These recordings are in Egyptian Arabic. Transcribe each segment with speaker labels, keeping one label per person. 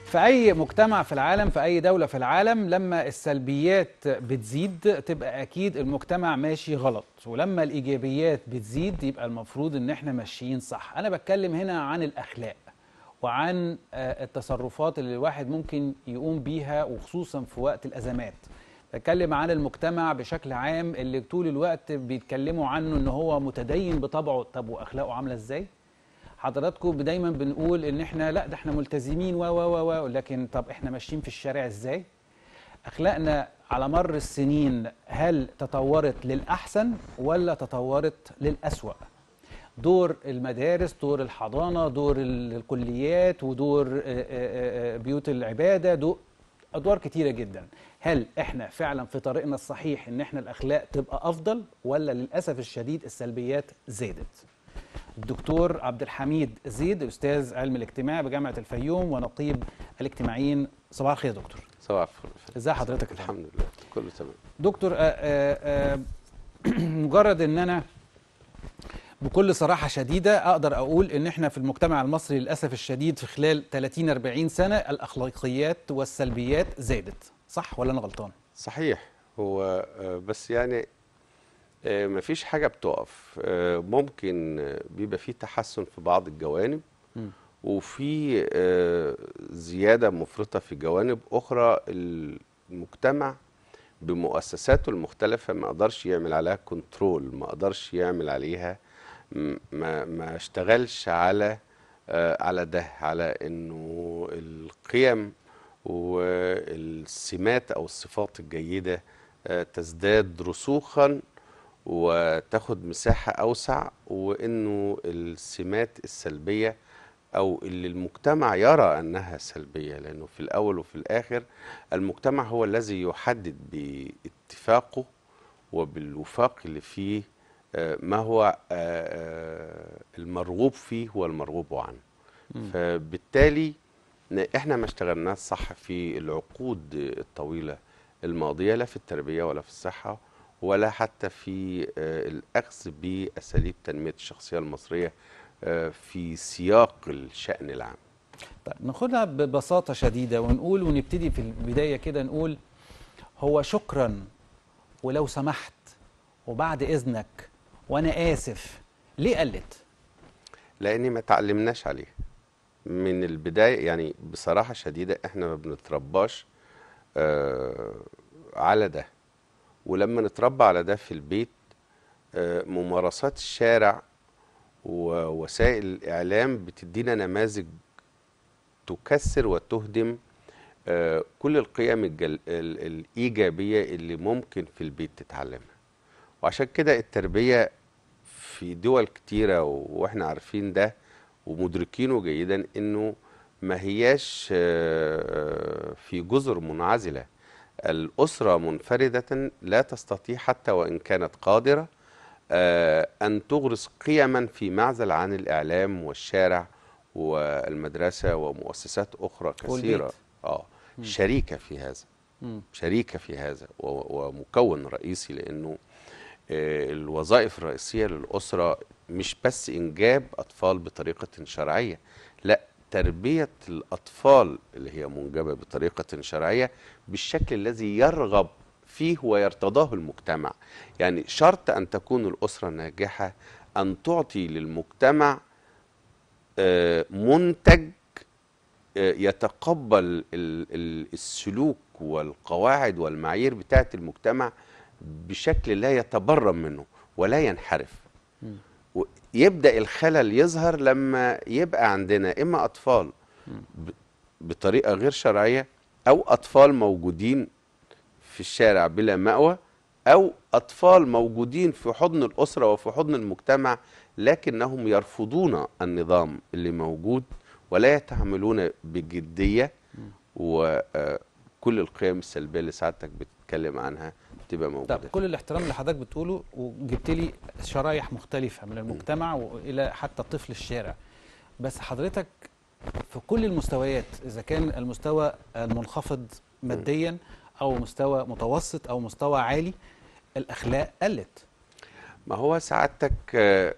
Speaker 1: في أي مجتمع في العالم في أي دولة في العالم لما السلبيات بتزيد تبقى أكيد المجتمع ماشي غلط ولما الإيجابيات بتزيد يبقى المفروض إن إحنا ماشيين صح أنا بتكلم هنا عن الأخلاق وعن آه، التصرفات اللي الواحد ممكن يقوم بيها وخصوصا في وقت الأزمات بتكلم عن المجتمع بشكل عام اللي طول الوقت بيتكلموا عنه إن هو متدين بطبعه طب وأخلاقه عاملة إزاي؟ حضراتكم دايما بنقول ان احنا لا ده احنا ملتزمين و و و و لكن طب احنا ماشيين في الشارع ازاي؟ اخلاقنا على مر السنين هل تطورت للاحسن ولا تطورت للاسوأ؟ دور المدارس دور الحضانه دور ال- الكليات ودور آه، آه، آه، بيوت العباده دور ادوار كتيره جدا هل احنا فعلا في طريقنا الصحيح ان احنا الاخلاق تبقى افضل ولا للاسف الشديد السلبيات زادت الدكتور عبد الحميد زيد استاذ علم الاجتماع بجامعه الفيوم ونقيب الاجتماعيين صباح الخير يا دكتور
Speaker 2: صباح الفل
Speaker 1: ازي حضرتك الحمد
Speaker 2: الحمد لله كله تمام
Speaker 1: دكتور آه، آه، آه، مجرد ان انا بكل صراحة شديدة أقدر أقول إن إحنا في المجتمع المصري للأسف الشديد في خلال 30 40 سنة الأخلاقيات والسلبيات زادت، صح ولا أنا غلطان؟
Speaker 2: صحيح هو آه، بس يعني آه، مفيش حاجة بتقف آه، ممكن آه، بيبقى فيه تحسن في بعض الجوانب
Speaker 1: مم.
Speaker 2: وفي آه، زيادة مفرطة في جوانب أخرى المجتمع بمؤسساته المختلفة ما قدرش يعمل عليها كنترول ما قدرش يعمل عليها م- ما ما اشتغلش على آه، على ده على انه القيم والسمات او الصفات الجيدة آه، تزداد رسوخا وتاخد مساحة أوسع وإنه السمات السلبية أو اللي المجتمع يرى أنها سلبية لأنه في الأول وفي الآخر المجتمع هو الذي يحدد باتفاقه وبالوفاق اللي فيه آه، ما هو آه، آه، المرغوب فيه والمرغوب عنه فبالتالي ن- احنا ما اشتغلناش صح في العقود الطويلة الماضية لا في التربية ولا في الصحة ولا حتى في آه، الأخذ بأساليب تنمية الشخصية المصرية آه، في سياق الشأن العام
Speaker 1: طيب ناخدها ببساطة شديدة ونقول ونبتدي في البداية كده نقول هو شكرا ولو سمحت وبعد إذنك وأنا آسف ليه قلت؟
Speaker 2: لأن ما تعلمناش عليه من البداية يعني بصراحة شديدة احنا ما بنترباش آه على ده ولما نتربى على ده في البيت آه ممارسات الشارع ووسائل الإعلام بتدينا نماذج تكسر وتهدم آه كل القيم الجل ال الإيجابية اللي ممكن في البيت تتعلمها وعشان كده التربية في دول كتيرة واحنا عارفين ده ومدركينه جيدا انه ما هياش آه، في جزر منعزلة الأسرة منفردة لا تستطيع حتى وإن كانت قادرة آه، أن تغرس قيما في معزل عن الإعلام والشارع والمدرسة ومؤسسات أخرى كثيرة
Speaker 1: والبيت.
Speaker 2: آه شريكة في هذا
Speaker 1: مم.
Speaker 2: شريكة في هذا و- ومكون رئيسي لأنه آه، الوظائف الرئيسية للأسرة مش بس إنجاب أطفال بطريقة شرعية لا تربية الأطفال اللي هي منجبة بطريقة شرعية بالشكل الذي يرغب فيه ويرتضاه المجتمع يعني شرط أن تكون الأسرة ناجحة أن تعطي للمجتمع آه، منتج آه، يتقبل ال- ال- السلوك والقواعد والمعايير بتاعت المجتمع بشكل لا يتبرم منه ولا ينحرف و- يبدأ الخلل يظهر لما يبقى عندنا إما أطفال ب- بطريقة غير شرعية أو أطفال موجودين في الشارع بلا مأوى أو أطفال موجودين في حضن الأسرة وفي حضن المجتمع لكنهم يرفضون النظام اللي موجود ولا يتعاملون بجدية وكل القيم السلبية اللي سعادتك بتتكلم عنها تبقى موجودة
Speaker 1: طب كل الاحترام اللي حضرتك بتقوله وجبت لي شرايح مختلفة من المجتمع وإلى حتى طفل الشارع بس حضرتك في كل المستويات إذا كان المستوى المنخفض ماديا أو مستوى متوسط أو مستوى عالي الأخلاق قلت
Speaker 2: ما هو سعادتك آه،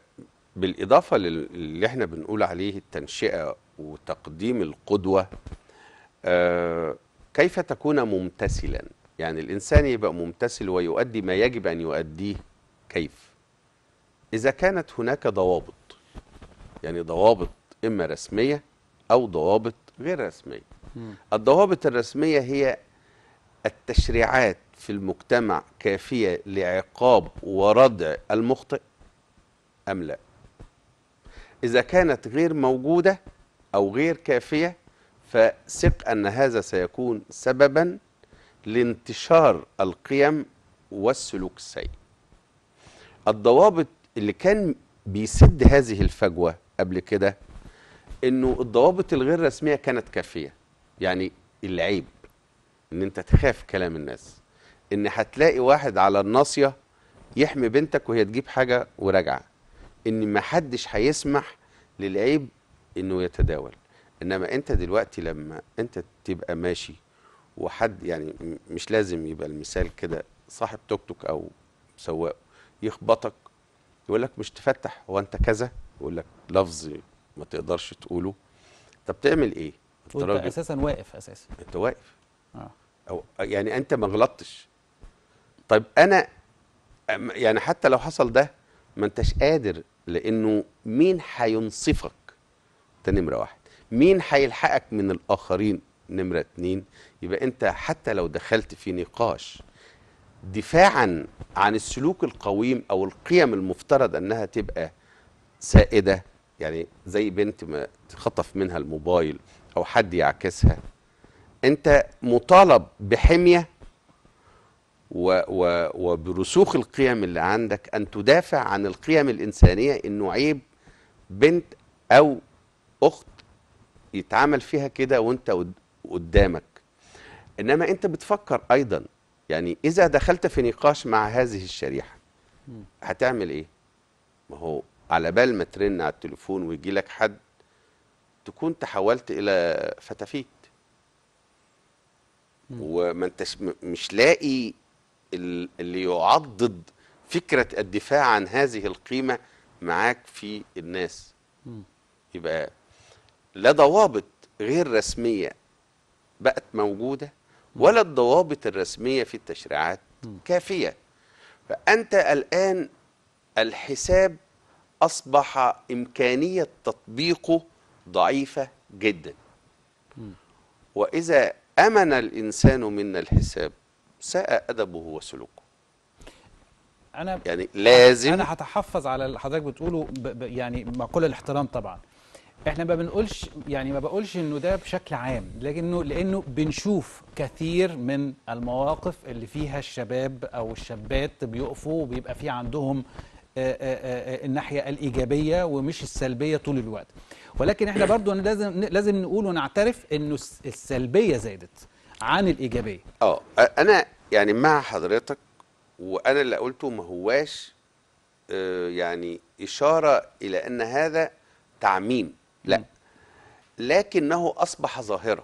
Speaker 2: بالإضافة لل- اللي احنا بنقول عليه التنشئة وتقديم القدوة آه كيف تكون ممتثلا يعني الانسان يبقى ممتثل ويؤدي ما يجب ان يؤديه كيف اذا كانت هناك ضوابط يعني ضوابط اما رسميه او ضوابط غير رسميه الضوابط الرسميه هي التشريعات في المجتمع كافيه لعقاب وردع المخطئ ام لا اذا كانت غير موجوده او غير كافيه فثق ان هذا سيكون سببا لانتشار القيم والسلوك السيء الضوابط اللي كان بيسد هذه الفجوه قبل كده انه الضوابط الغير رسميه كانت كافيه يعني العيب ان انت تخاف كلام الناس ان هتلاقي واحد على الناصيه يحمي بنتك وهي تجيب حاجه وراجعه ان ما حدش هيسمح للعيب انه يتداول انما انت دلوقتي لما انت تبقى ماشي وحد يعني م- مش لازم يبقى المثال كده صاحب توك توك او سواق يخبطك يقول لك مش تفتح هو انت كذا يقول لك لفظ ما تقدرش تقوله طب تعمل ايه انت
Speaker 1: وانت
Speaker 2: راجل
Speaker 1: اساسا واقف اساسا
Speaker 2: انت واقف
Speaker 1: اه
Speaker 2: او يعني انت ما غلطتش طيب انا أم- يعني حتى لو حصل ده ما انتش قادر لانه مين هينصفك ده نمره واحد مين هيلحقك من الاخرين نمره اتنين يبقى انت حتى لو دخلت في نقاش دفاعا عن السلوك القويم او القيم المفترض انها تبقى سائده يعني زي بنت ما تخطف منها الموبايل او حد يعكسها انت مطالب بحميه و و وبرسوخ القيم اللي عندك ان تدافع عن القيم الانسانيه انه عيب بنت او اخت يتعامل فيها كده وانت قد- قدامك انما انت بتفكر ايضا يعني اذا دخلت في نقاش مع هذه الشريحه هتعمل ايه ما هو على بال ما ترن على التليفون ويجي لك حد تكون تحولت الى فتافيت وما انتش م- مش لاقي ال- اللي يعضد فكره الدفاع عن هذه القيمه معاك في الناس يبقى لا ضوابط غير رسميه بقت موجوده ولا الضوابط الرسميه في التشريعات كافيه فانت الان الحساب اصبح امكانيه تطبيقه ضعيفه جدا واذا امن الانسان منا الحساب ساء ادبه وسلوكه
Speaker 1: انا
Speaker 2: يعني لازم
Speaker 1: انا هتحفظ على اللي حضرتك بتقوله ب... ب... يعني مع كل الاحترام طبعا احنا ما بنقولش يعني ما بقولش انه ده بشكل عام لكنه لانه بنشوف كثير من المواقف اللي فيها الشباب او الشابات بيقفوا وبيبقى في عندهم آه، آه، آه، الناحيه الايجابيه ومش السلبيه طول الوقت ولكن احنا برضو لازم لازم نقول ونعترف انه الس- السلبيه زادت عن الايجابيه
Speaker 2: اه انا يعني مع حضرتك وانا اللي قلته ما هواش آه، يعني اشاره الى ان هذا تعميم لا لكنه اصبح ظاهره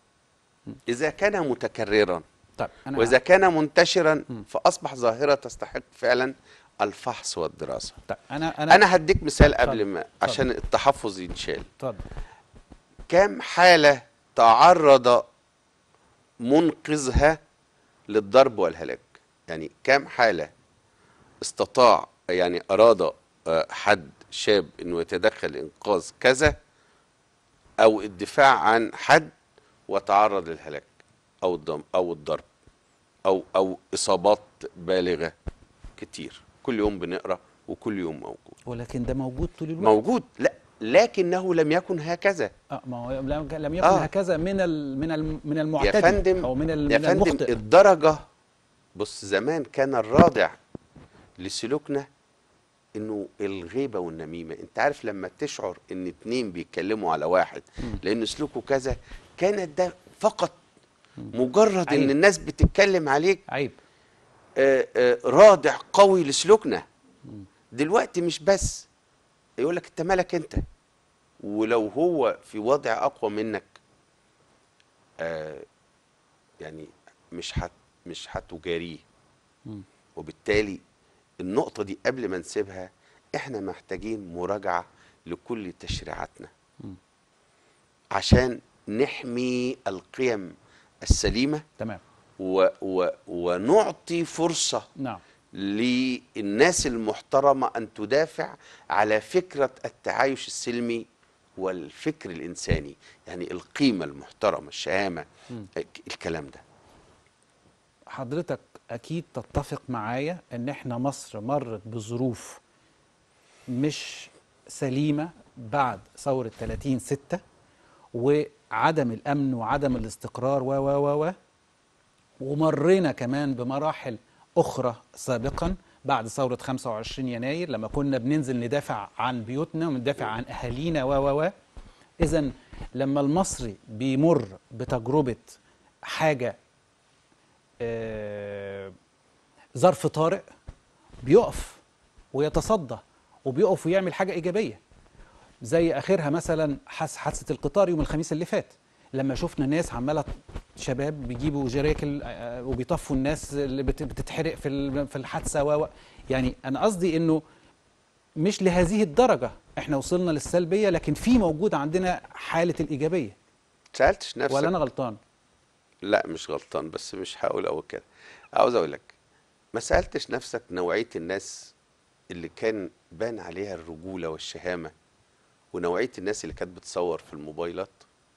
Speaker 2: اذا كان متكررا
Speaker 1: طيب انا
Speaker 2: واذا كان منتشرا فاصبح ظاهره تستحق فعلا الفحص والدراسه
Speaker 1: طيب انا انا
Speaker 2: انا هديك مثال قبل
Speaker 1: اتفضل،
Speaker 2: ما
Speaker 1: اتفضل.
Speaker 2: عشان التحفظ ينشال
Speaker 1: اتفضل
Speaker 2: كم حالة تعرض منقذها للضرب والهلاك يعني كم حالة استطاع يعني أراد آه، حد شاب أنه يتدخل إنقاذ كذا أو الدفاع عن حد وتعرض للهلاك أو الضم أو الضرب أو أو إصابات بالغة كتير كل يوم بنقرأ وكل يوم موجود
Speaker 1: ولكن ده موجود طول الوقت
Speaker 2: موجود لا لكنه لم يكن هكذا
Speaker 1: اه ما هو لم لم يكن
Speaker 2: آه.
Speaker 1: هكذا من ال من ال من المعتدي
Speaker 2: يا فندم
Speaker 1: او من ال
Speaker 2: يا
Speaker 1: من
Speaker 2: فندم
Speaker 1: المخطئ
Speaker 2: الدرجة بص زمان كان الرادع لسلوكنا انه الغيبة والنميمة انت عارف لما تشعر ان اتنين بيتكلموا على واحد لان سلوكه كذا كانت ده فقط مجرد
Speaker 1: عيب.
Speaker 2: ان الناس بتتكلم عليك
Speaker 1: عيب
Speaker 2: آه، آه، رادع قوي لسلوكنا دلوقتي مش بس يقول لك انت مالك انت ولو هو في وضع اقوى منك آه يعني مش هت مش هتجاريه وبالتالي النقطة دي قبل ما نسيبها احنا محتاجين مراجعة لكل تشريعاتنا عشان نحمي القيم السليمه
Speaker 1: تمام
Speaker 2: و و ونعطي فرصه
Speaker 1: نعم
Speaker 2: للناس المحترمه ان تدافع على فكره التعايش السلمي والفكر الانساني يعني القيمه المحترمه الشهامه الكلام ده
Speaker 1: حضرتك اكيد تتفق معايا ان احنا مصر مرت بظروف مش سليمه بعد ثوره 30 6 وعدم الامن وعدم الاستقرار و و و و ومرينا كمان بمراحل اخرى سابقا بعد ثوره 25 يناير لما كنا بننزل ندافع عن بيوتنا وندافع عن اهالينا و و و اذا لما المصري بيمر بتجربه حاجه آه، ظرف طارئ بيقف ويتصدى وبيقف ويعمل حاجه ايجابيه زي اخرها مثلا حس- حادثه القطار يوم الخميس اللي فات لما شفنا ناس عماله شباب بيجيبوا جراكل آه، وبيطفوا الناس اللي بت- بتتحرق في ال- في الحادثه و و- يعني انا قصدي انه مش لهذه الدرجه احنا وصلنا للسلبيه لكن في موجود عندنا حاله الايجابيه
Speaker 2: سالتش نفسك
Speaker 1: ولا انا غلطان
Speaker 2: لا مش غلطان بس مش هقول اقول كده عاوز اقول لك ما سالتش نفسك نوعيه الناس اللي كان بان عليها الرجوله والشهامه ونوعيه الناس اللي كانت بتصور في الموبايلات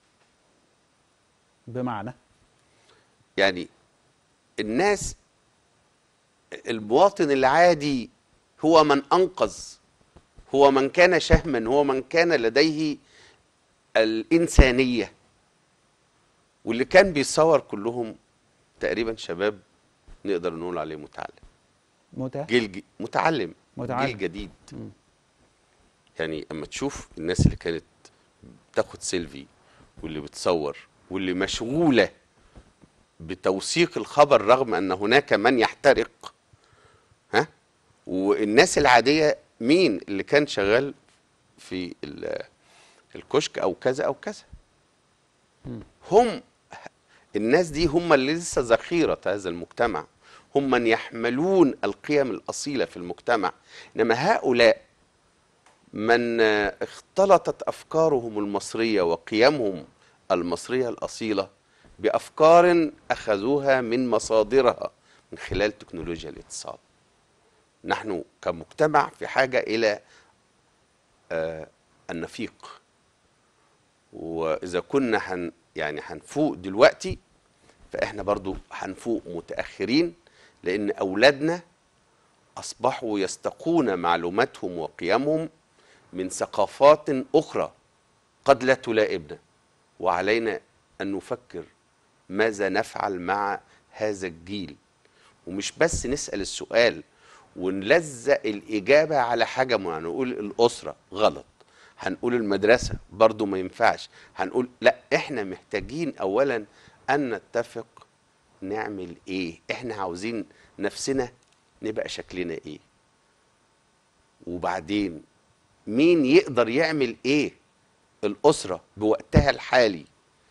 Speaker 1: بمعنى
Speaker 2: يعني الناس المواطن العادي هو من انقذ هو من كان شهما هو من كان لديه الانسانيه واللي كان بيصور كلهم تقريبا شباب نقدر نقول عليه متعلم
Speaker 1: متى
Speaker 2: جيل ج- متعلم
Speaker 1: متعلم.
Speaker 2: جيل جديد
Speaker 1: مم.
Speaker 2: يعني اما تشوف الناس اللي كانت بتاخد سيلفي واللي بتصور واللي مشغوله بتوثيق الخبر رغم ان هناك من يحترق ها والناس العاديه مين اللي كان شغال في ال- الكشك او كذا او كذا
Speaker 1: مم.
Speaker 2: هم الناس دي هم اللي لسه ذخيره هذا المجتمع هم من يحملون القيم الاصيله في المجتمع انما هؤلاء من آه، اختلطت افكارهم المصريه وقيمهم المصريه الاصيله بافكار اخذوها من مصادرها من خلال تكنولوجيا الاتصال نحن كمجتمع في حاجه الى آه، النفيق واذا كنا هن يعني هنفوق دلوقتي فاحنا برضو هنفوق متاخرين لان اولادنا اصبحوا يستقون معلوماتهم وقيمهم من ثقافات اخرى قد لا تلائمنا وعلينا ان نفكر ماذا نفعل مع هذا الجيل ومش بس نسال السؤال ونلزق الاجابه على حاجه معينه نقول الاسره غلط هنقول المدرسه برضو ما ينفعش هنقول لا احنا محتاجين اولا ان نتفق نعمل ايه احنا عاوزين نفسنا نبقى شكلنا ايه وبعدين مين يقدر يعمل ايه الاسره بوقتها الحالي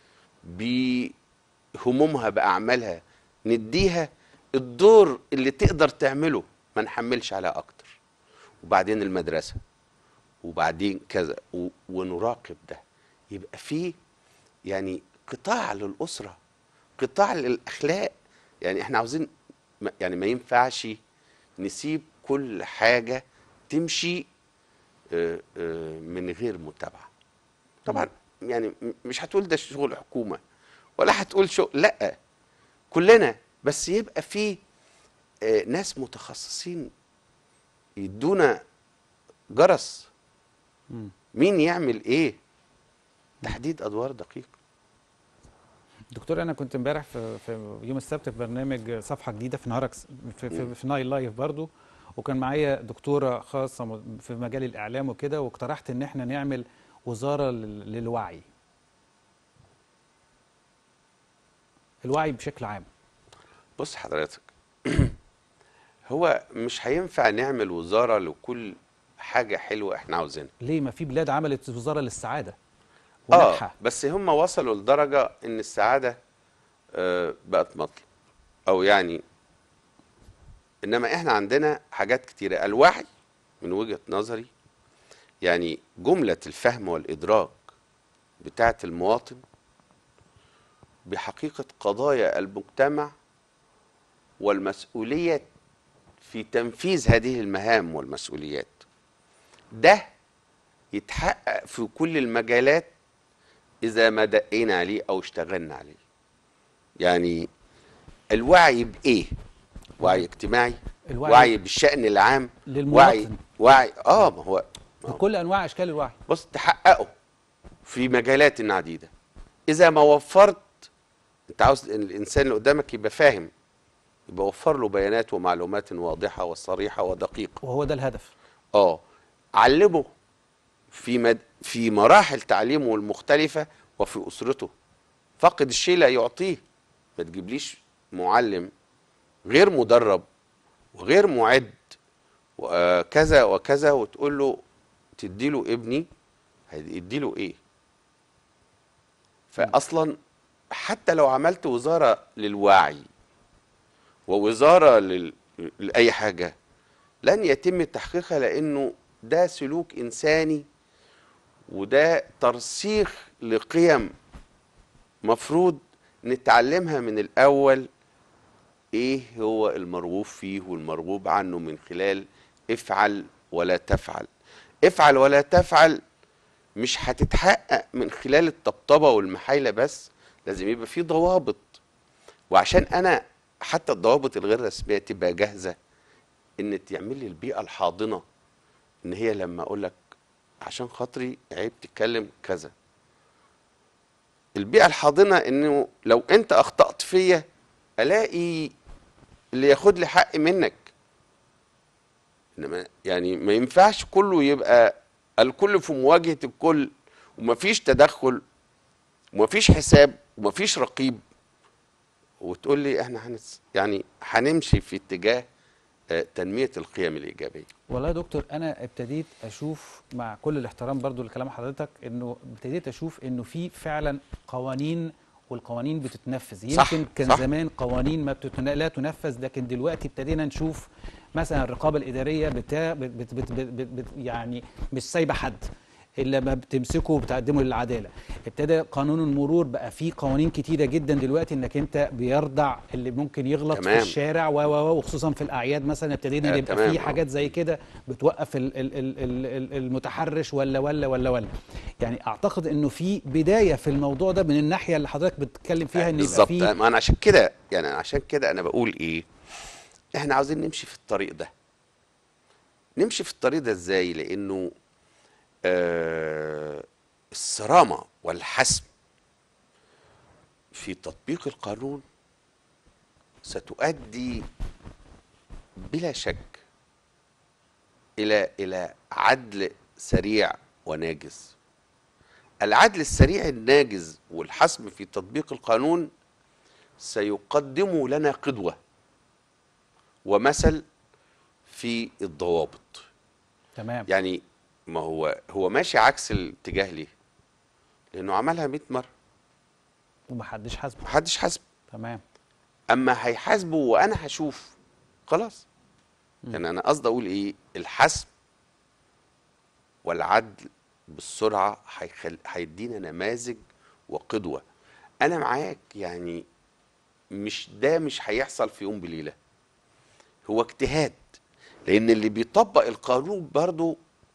Speaker 2: بهمومها باعمالها نديها الدور اللي تقدر تعمله ما نحملش عليها اكتر وبعدين المدرسه وبعدين كذا و- ونراقب ده يبقى في يعني قطاع للاسره قطاع للاخلاق يعني احنا عاوزين ما- يعني ما ينفعش نسيب كل حاجه تمشي آه، آه، من غير متابعه طبعا يعني م- مش هتقول ده شغل حكومه ولا هتقول شغل لا كلنا بس يبقى في آه، ناس متخصصين يدونا جرس
Speaker 1: مم.
Speaker 2: مين يعمل ايه تحديد ادوار دقيق
Speaker 1: دكتور انا كنت امبارح في, في يوم السبت في برنامج صفحه جديده في نهارك س- في, في, في نايل لايف برضو وكان معايا دكتوره خاصه م- في مجال الاعلام وكده واقترحت ان احنا نعمل وزاره لل- للوعي الوعي بشكل عام
Speaker 2: بص حضرتك هو مش هينفع نعمل وزاره لكل حاجه حلوه احنا عاوزينها
Speaker 1: ليه ما في بلاد عملت وزاره للسعاده
Speaker 2: اه
Speaker 1: وناجحه
Speaker 2: بس هم وصلوا لدرجه ان السعاده آه بقت مطلب او يعني انما احنا عندنا حاجات كتيره الوعي من وجهه نظري يعني جمله الفهم والادراك بتاعه المواطن بحقيقة قضايا المجتمع والمسؤولية في تنفيذ هذه المهام والمسؤوليات ده يتحقق في كل المجالات إذا ما دقينا عليه أو اشتغلنا عليه يعني الوعي بإيه؟ وعي اجتماعي
Speaker 1: الوعي
Speaker 2: وعي بالشأن العام
Speaker 1: للمواطن.
Speaker 2: وعي وعي اه ما هو ما هو
Speaker 1: بكل انواع اشكال الوعي
Speaker 2: بص تحققه في مجالات عديدة إذا ما وفرت أنت عاوز إن الإنسان اللي قدامك يبقى فاهم يبقى وفر له بيانات ومعلومات واضحة وصريحة ودقيقة
Speaker 1: وهو ده الهدف
Speaker 2: اه علمه في مد... في مراحل تعليمه المختلفة وفي أسرته فقد الشيء لا يعطيه ما تجيبليش معلم غير مدرب وغير معد وكذا وكذا وتقول له تديله ابني هيديله ايه فاصلا حتى لو عملت وزاره للوعي ووزاره لل... لاي حاجه لن يتم تحقيقها لانه ده سلوك انساني وده ترسيخ لقيم مفروض نتعلمها من الاول ايه هو المرغوب فيه والمرغوب عنه من خلال افعل ولا تفعل افعل ولا تفعل مش هتتحقق من خلال الطبطبه والمحايله بس لازم يبقى في ضوابط وعشان انا حتى الضوابط الغير رسميه تبقى جاهزه ان تعمل لي البيئه الحاضنه ان هي لما اقول لك عشان خاطري عيب تتكلم كذا البيئه الحاضنه انه لو انت اخطات فيا الاقي اللي ياخد لي حق منك انما يعني ما ينفعش كله يبقى الكل في مواجهه الكل ومفيش تدخل ومفيش حساب ومفيش رقيب وتقول لي احنا هنس يعني هنمشي في اتجاه آه، تنميه القيم الايجابيه
Speaker 1: والله يا دكتور انا ابتديت اشوف مع كل الاحترام برضو لكلام حضرتك انه ابتديت اشوف انه في فعلا قوانين والقوانين بتتنفذ
Speaker 2: صح،
Speaker 1: يمكن كان
Speaker 2: صح.
Speaker 1: زمان قوانين ما بتتن... لا تنفذ لكن دلوقتي ابتدينا نشوف مثلا الرقابه الاداريه بتا... بت... بت... بت... بت... بت... بت... يعني مش سايبه حد الا ما بتمسكه وبتقدمه للعداله ابتدى قانون المرور بقى فيه قوانين كتيره جدا دلوقتي انك انت بيرضع اللي ممكن يغلط في
Speaker 2: تمام.
Speaker 1: الشارع و و و وخصوصا في الاعياد مثلا ابتدينا
Speaker 2: آه،
Speaker 1: يبقى
Speaker 2: تمام،
Speaker 1: في
Speaker 2: آه.
Speaker 1: حاجات زي كده بتوقف ال ال ال ال ال المتحرش ولا ولا ولا ولا يعني اعتقد انه في بدايه في الموضوع ده من الناحيه اللي حضرتك بتتكلم فيها ان يبقى
Speaker 2: بالظبط
Speaker 1: في
Speaker 2: ما انا عشان كده يعني عشان كده انا بقول ايه احنا عاوزين نمشي في الطريق ده نمشي في الطريق ده ازاي لانه آه الصرامه والحسم في تطبيق القانون ستؤدي بلا شك الى الى عدل سريع وناجز العدل السريع الناجز والحسم في تطبيق القانون سيقدم لنا قدوة ومثل في الضوابط
Speaker 1: تمام
Speaker 2: يعني ما هو هو ماشي عكس الاتجاه ليه لانه عملها 100 مره
Speaker 1: ومحدش حاسبه
Speaker 2: محدش حاسب
Speaker 1: تمام
Speaker 2: اما هيحاسبه وانا هشوف خلاص يعني انا قصدي اقول ايه الحسم والعدل بالسرعه هيخل... هيدينا نماذج وقدوه انا معاك يعني مش ده مش هيحصل في يوم بليله هو اجتهاد لان اللي بيطبق القانون برضه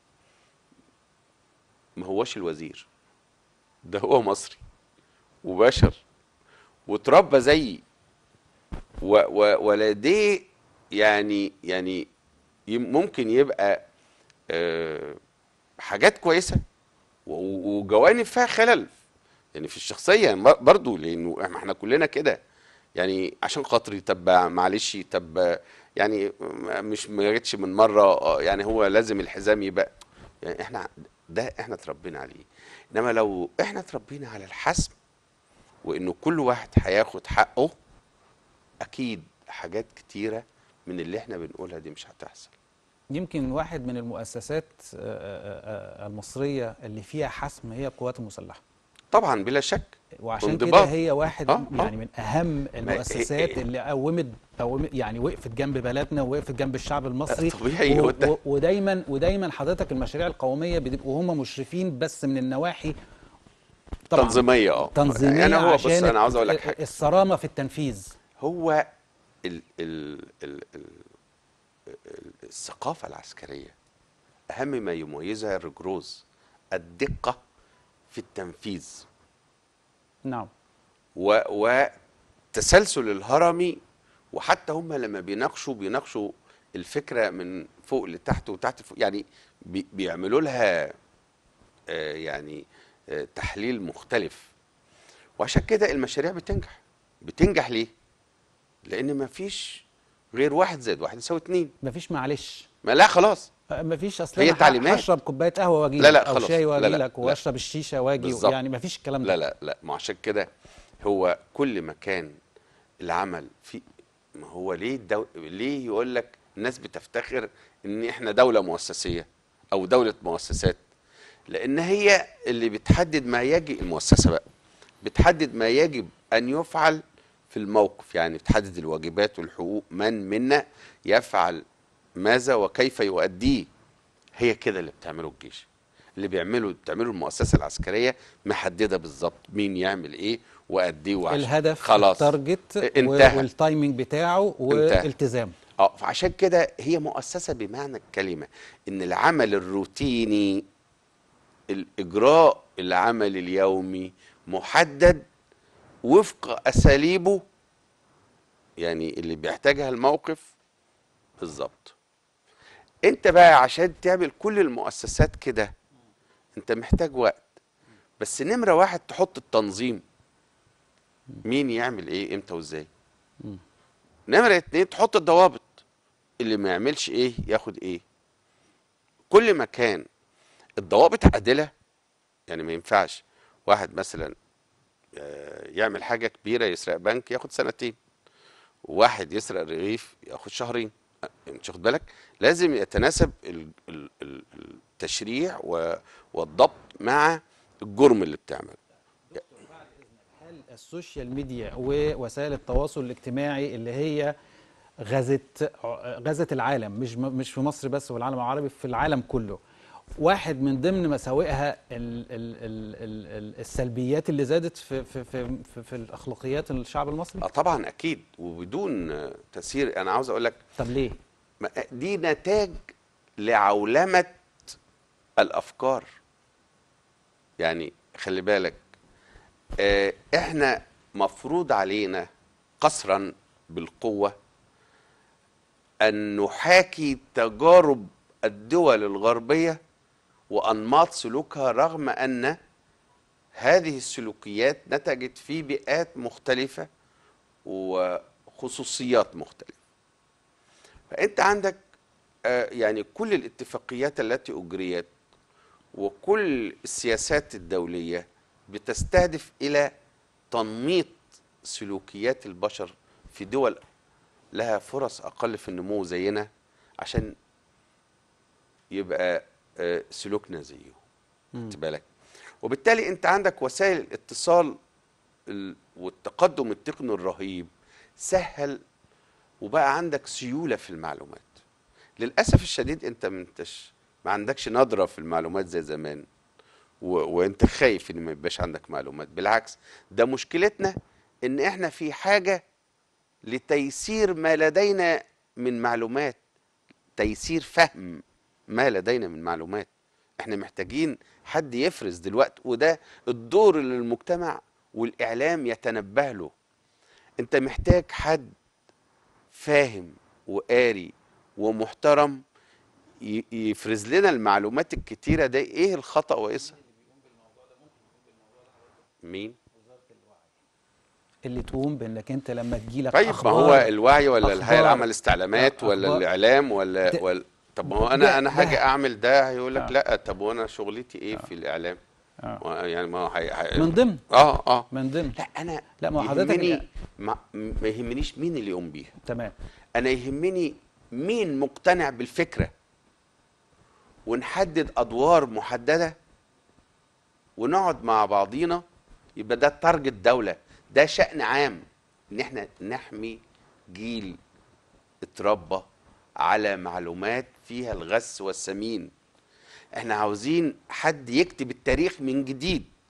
Speaker 2: ما هوش الوزير ده هو مصري وبشر وتربى زيي و و ولديه يعني يعني يم- ممكن يبقى آه، حاجات كويسه و- وجوانب فيها خلل يعني في الشخصيه م- برضو لانه إحنا- احنا كلنا كده يعني عشان خاطري طب معلش طب يعني م- مش ما جتش من مره آه، يعني هو لازم الحزام يبقى يعني احنا ده احنا اتربينا عليه انما لو احنا اتربينا على الحسم وانه كل واحد هياخد حقه اكيد حاجات كتيره من اللي احنا بنقولها دي مش هتحصل
Speaker 1: يمكن واحد من المؤسسات آه، آه، آه، المصريه اللي فيها حسم هي القوات المسلحه
Speaker 2: طبعا بلا شك
Speaker 1: وعشان كده
Speaker 2: وانضباط.
Speaker 1: هي واحد
Speaker 2: آه، آه.
Speaker 1: يعني من اهم المؤسسات
Speaker 2: إيه-
Speaker 1: اللي قومت قومت يعني وقفت جنب بلدنا ووقفت جنب الشعب المصري
Speaker 2: طبيعي،
Speaker 1: و
Speaker 2: هو ده.
Speaker 1: و ودايما ودايما حضرتك المشاريع القوميه بيبقوا هم مشرفين بس من النواحي طبعا
Speaker 2: تنظيميه اه
Speaker 1: تنظيميه
Speaker 2: يعني هو بص
Speaker 1: عشان
Speaker 2: انا عاوز اقول لك حاجه
Speaker 1: الصرامه في التنفيذ
Speaker 2: هو ال ال ال ال ال- الثقافة العسكرية أهم ما يميزها الرجروز الدقة في التنفيذ
Speaker 1: نعم
Speaker 2: و وتسلسل الهرمي وحتى هم لما بيناقشوا بيناقشوا الفكرة من فوق لتحت وتحت لفوق يعني بي بيعملوا لها آه، يعني آه، تحليل مختلف وعشان كده المشاريع بتنجح بتنجح ليه؟ لأن ما فيش غير واحد زائد واحد يساوي اتنين
Speaker 1: مفيش معلش
Speaker 2: ما لا خلاص
Speaker 1: مفيش اصل
Speaker 2: هي
Speaker 1: أنا ه-
Speaker 2: تعليمات.
Speaker 1: هشرب كوبايه قهوه واجي
Speaker 2: لا، لا،
Speaker 1: لك، او
Speaker 2: خلاص.
Speaker 1: شاي
Speaker 2: لا،
Speaker 1: واجي
Speaker 2: لا،
Speaker 1: لك
Speaker 2: لا.
Speaker 1: واشرب الشيشه واجي
Speaker 2: بالظبط.
Speaker 1: يعني مفيش الكلام
Speaker 2: لا
Speaker 1: ده
Speaker 2: لا لا ما عشان كده هو كل ما كان العمل في ما هو ليه الدو... ليه يقول لك الناس بتفتخر ان احنا دولة مؤسسية او دولة مؤسسات لان هي اللي بتحدد ما يجب المؤسسة بقى بتحدد ما يجب ان يفعل في الموقف يعني بتحدد الواجبات والحقوق من منا يفعل ماذا وكيف يؤديه هي كده اللي بتعمله الجيش اللي بيعمله بتعمله المؤسسه العسكريه محدده بالظبط مين يعمل ايه وقد ايه وعشان
Speaker 1: الهدف
Speaker 2: خلاص
Speaker 1: التارجت و-
Speaker 2: انتهى.
Speaker 1: والتايمينج بتاعه والالتزام
Speaker 2: اه فعشان كده هي مؤسسه بمعنى الكلمه ان العمل الروتيني الاجراء العمل اليومي محدد وفق اساليبه يعني اللي بيحتاجها الموقف بالظبط انت بقى عشان تعمل كل المؤسسات كده انت محتاج وقت بس نمرة واحد تحط التنظيم مين يعمل ايه امتى وازاي نمرة اتنين تحط الضوابط اللي ما يعملش ايه ياخد ايه كل ما كان الضوابط عادلة يعني ما ينفعش واحد مثلا آه، يعمل حاجة كبيرة يسرق بنك ياخد سنتين وواحد يسرق رغيف ياخد شهرين أه، مش واخد بالك لازم يتناسب ال- ال- ال- التشريع و- والضبط مع الجرم اللي بتعمله
Speaker 1: هل السوشيال ميديا ووسائل التواصل الاجتماعي اللي هي غزت غزت العالم مش مش في مصر بس والعالم العربي في العالم كله واحد من ضمن مساوئها ال ال ال ال ال السلبيات اللي زادت في في في في, في الاخلاقيات الشعب المصري
Speaker 2: اه طبعا اكيد وبدون آه، تسيير انا عاوز اقول لك
Speaker 1: طب ليه
Speaker 2: ما- دي نتاج لعولمة الافكار يعني خلي بالك آه، احنا مفروض علينا قصرا بالقوة ان نحاكي تجارب الدول الغربية وانماط سلوكها رغم ان هذه السلوكيات نتجت في بيئات مختلفة وخصوصيات مختلفة فانت عندك آه، يعني كل الاتفاقيات التي اجريت وكل السياسات الدوليه بتستهدف الى تنميط سلوكيات البشر في دول لها فرص اقل في النمو زينا عشان يبقى آه، سلوكنا زيه خدت بالك وبالتالي انت عندك وسائل الاتصال ال- والتقدم التقني الرهيب سهل وبقى عندك سيوله في المعلومات للاسف الشديد انت منتش ما عندكش نظره في المعلومات زي زمان و... وانت خايف ان ما يبقاش عندك معلومات بالعكس ده مشكلتنا ان احنا في حاجه لتيسير ما لدينا من معلومات تيسير فهم ما لدينا من معلومات احنا محتاجين حد يفرز دلوقتي وده الدور اللي المجتمع والاعلام يتنبه له انت محتاج حد فاهم وقاري ومحترم ي- يفرز لنا المعلومات الكتيرة ده ايه الخطأ وايه الصح مين؟
Speaker 1: اللي تقوم بانك انت لما تجيلك
Speaker 2: طيب ما
Speaker 1: اخبار
Speaker 2: هو الوعي ولا الهيئة
Speaker 1: أخبار-
Speaker 2: العامة للاستعلامات ولا
Speaker 1: أخبار-
Speaker 2: الإعلام ولا
Speaker 1: ده-
Speaker 2: ولا طب ما هو
Speaker 1: ده-
Speaker 2: أنا أنا
Speaker 1: ده-
Speaker 2: هاجي أعمل ده هيقول لك
Speaker 1: آه.
Speaker 2: لا طب وأنا شغلتي إيه في الإعلام؟
Speaker 1: آه.
Speaker 2: و- يعني ما هو هي... هي...
Speaker 1: من ضمن
Speaker 2: اه اه
Speaker 1: من ضمن
Speaker 2: لا أنا
Speaker 1: لا، ما هو حضرتك-
Speaker 2: يهمني ما, ما يهمنيش مين اللي يقوم بيها
Speaker 1: تمام
Speaker 2: انا يهمني مين مقتنع بالفكره ونحدد ادوار محدده ونقعد مع بعضينا يبقى ده تارجت دوله ده شأن عام ان احنا نحمي جيل اتربى على معلومات فيها الغث والسمين احنا عاوزين حد يكتب التاريخ من جديد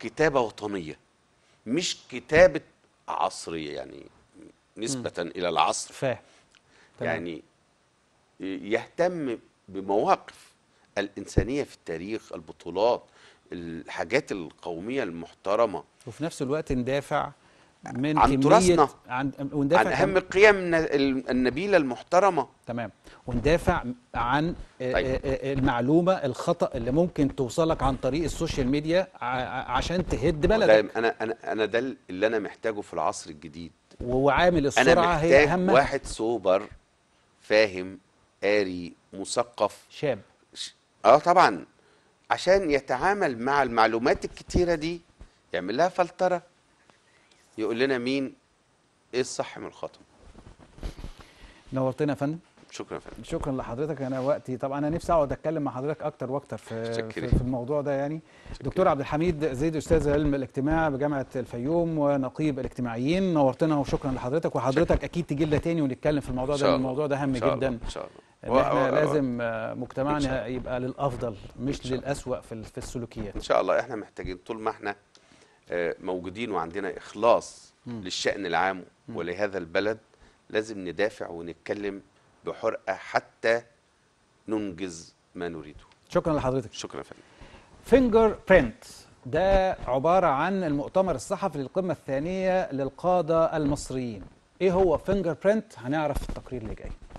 Speaker 2: كتابه وطنيه مش كتابه عصريه يعني نسبه الى العصر
Speaker 1: فاهم تمام.
Speaker 2: يعني يهتم بمواقف الإنسانية في التاريخ البطولات الحاجات القومية المحترمة
Speaker 1: وفي نفس الوقت ندافع من
Speaker 2: عن
Speaker 1: كمية
Speaker 2: تراثنا.
Speaker 1: عن
Speaker 2: عن
Speaker 1: وندافع
Speaker 2: أهم
Speaker 1: كم-
Speaker 2: القيم النبيلة المحترمة
Speaker 1: تمام وندافع عن آه،
Speaker 2: طيب.
Speaker 1: آه، آه، المعلومة الخطأ اللي ممكن توصلك عن طريق السوشيال ميديا ع- ع- عشان تهد بلدك
Speaker 2: ده أنا أنا أنا ده اللي أنا محتاجه في العصر الجديد
Speaker 1: وعامل
Speaker 2: أنا
Speaker 1: السرعة هي
Speaker 2: محتاج
Speaker 1: أهم
Speaker 2: واحد سوبر فاهم قاري مثقف
Speaker 1: شاب
Speaker 2: ش- اه طبعا عشان يتعامل مع المعلومات الكتيرة دي يعمل لها فلترة يقول لنا مين ايه الصح من الخطأ
Speaker 1: نورتنا يا فندم
Speaker 2: شكرا يا فندم
Speaker 1: شكرا لحضرتك انا وقتي طبعا انا نفسي اقعد اتكلم مع حضرتك اكتر واكتر في في,
Speaker 2: متشكرين.
Speaker 1: في الموضوع ده يعني دكتور عبد الحميد زيد استاذ علم الاجتماع بجامعه الفيوم ونقيب الاجتماعيين نورتنا وشكرا لحضرتك وحضرتك اكيد تجي لنا تاني ونتكلم في الموضوع
Speaker 2: إن
Speaker 1: ده
Speaker 2: شاء
Speaker 1: لأن
Speaker 2: الله.
Speaker 1: الموضوع ده هام
Speaker 2: إن شاء
Speaker 1: جدا
Speaker 2: الله ان شاء الله
Speaker 1: ان
Speaker 2: و- و-
Speaker 1: احنا
Speaker 2: و-
Speaker 1: لازم آه،
Speaker 2: إن
Speaker 1: مجتمعنا
Speaker 2: شاء الله.
Speaker 1: يبقى للافضل مش
Speaker 2: إن شاء الله.
Speaker 1: للاسوأ في ال- في السلوكيات
Speaker 2: ان شاء الله احنا محتاجين طول ما احنا آه، موجودين وعندنا اخلاص للشأن العام ولهذا البلد لازم ندافع ونتكلم بحرقة حتى ننجز ما نريده
Speaker 1: شكرا لحضرتك
Speaker 2: شكرا يا فندم
Speaker 1: فينجر برينت ده عبارة عن المؤتمر الصحفي للقمة الثانية للقادة المصريين ايه هو فينجر برينت هنعرف في التقرير اللي جاي